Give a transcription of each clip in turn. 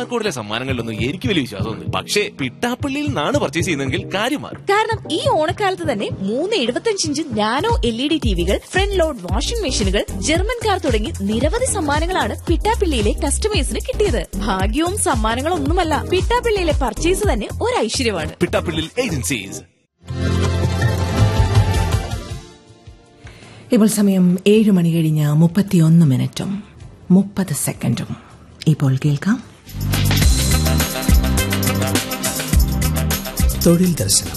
ബാർക്കോഡിലെ സമ്മാനങ്ങളിലൊന്നും എനിക്ക് വലിയ വിശ്വാസമൊന്നും പക്ഷേ പിട്ടാപ്പള്ളിയിൽ നിന്നാണ് പർച്ചേസ് ചെയ്യുന്നതെങ്കിൽ കാര്യം മാറും കാരണം ഈ ഓണക്കാലത്ത് തന്നെ മൂന്ന് എഴുപത്തഞ്ച് inch nano L E D ടിവികൾ ഫ്രണ്ട് ലോഡ് വാഷിംഗ് മെഷീനുകൾ ജർമ്മൻ കാർ തുടങ്ങി നിരവധി സമ്മാനങ്ങളാണ് പിട്ടാപ്പിള്ളിയിലെ കസ്റ്റമേഴ്സിന് കിട്ടിയത് ഭാഗ്യവും സമ്മാനങ്ങളും ഒന്നുമല്ല പിട്ടാപ്പിള്ളിയിലെ പർച്ചേസ് തന്നെ ഒരു ഐശ്വര്യമാണ് പിട്ടാപ്പള്ളിയിൽ ഏജൻസീസ് ഇപ്പോൾ സമയം ഏഴ് മണി കഴിഞ്ഞ് മുപ്പത്തിയൊന്ന് മിനിറ്റും മുപ്പത് സെക്കൻഡും ഇപ്പോൾ കേൾക്കാം തൊഴിൽ ദർശനം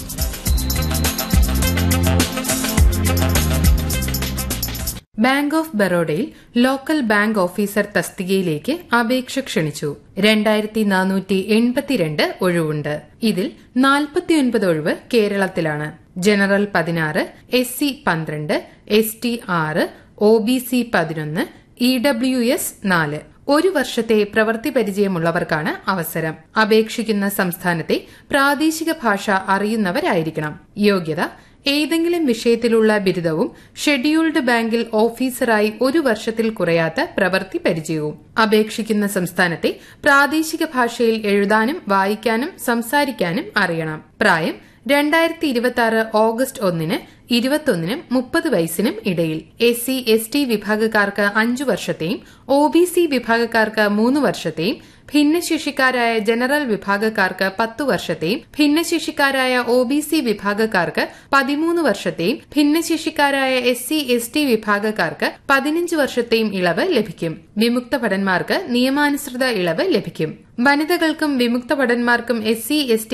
ബാങ്ക് ഓഫ് ബറോഡയിൽ ലോക്കൽ ബാങ്ക് ഓഫീസർ തസ്തികയിലേക്ക് അപേക്ഷ ക്ഷണിച്ചു രണ്ടായിരത്തി നാനൂറ്റി എൺപത്തിരണ്ട് ഒഴിവുണ്ട് ഇതിൽ നാൽപ്പത്തിയൊൻപത് ഒഴിവ് കേരളത്തിലാണ് ജനറൽ പതിനാറ് എസ് സി പന്ത്രണ്ട് എസ് ടി ആറ് ഒ ബി സി പതിനൊന്ന് ഇ ഡബ്ല്യു എസ് നാല് ഒരു വർഷത്തെ പ്രവൃത്തി പരിചയമുള്ളവർക്കാണ് അവസരം അപേക്ഷിക്കുന്ന സംസ്ഥാനത്തെ പ്രാദേശിക ഭാഷ അറിയുന്നവരായിരിക്കണം യോഗ്യത ഏതെങ്കിലും വിഷയത്തിലുള്ള ബിരുദവും ഷെഡ്യൂൾഡ് ബാങ്കിൽ ഓഫീസറായി ഒരു വർഷത്തിൽ കുറയാത്ത പ്രവൃത്തി പരിചയവും അപേക്ഷിക്കുന്ന സംസ്ഥാനത്തെ പ്രാദേശിക ഭാഷയിൽ എഴുതാനും വായിക്കാനും സംസാരിക്കാനും അറിയണം പ്രായം രണ്ടായിരത്തി ഇരുപത്തി ആറ് ഓഗസ്റ്റ് ഒന്നിന് ഇരുപത്തൊന്നിനും മുപ്പത് വയസ്സിനും ഇടയിൽ എസ് സി എസ് ടി വിഭാഗക്കാർക്ക് അഞ്ചു വർഷത്തെയും ഒ ബി സി വിഭാഗക്കാർക്ക് മൂന്ന് വർഷത്തെയും ഭിന്നശേഷിക്കാരായ ജനറൽ വിഭാഗക്കാർക്ക് പത്തു വർഷത്തെയും ഭിന്നശേഷിക്കാരായ ഒ ബി സി വിഭാഗക്കാർക്ക് പതിമൂന്ന് വർഷത്തെയും ഭിന്നശേഷിക്കാരായ എസ് സി എസ് ടി വിഭാഗക്കാർക്ക് പതിനഞ്ച് വർഷത്തെയും ഇളവ് ലഭിക്കും വിമുക്ത ഭടന്മാർക്ക് നിയമാനുസൃത ഇളവ് ലഭിക്കും വനിതകൾക്കും വിമുക്ത ഭടന്മാർക്കും എസ് സി എസ് ടി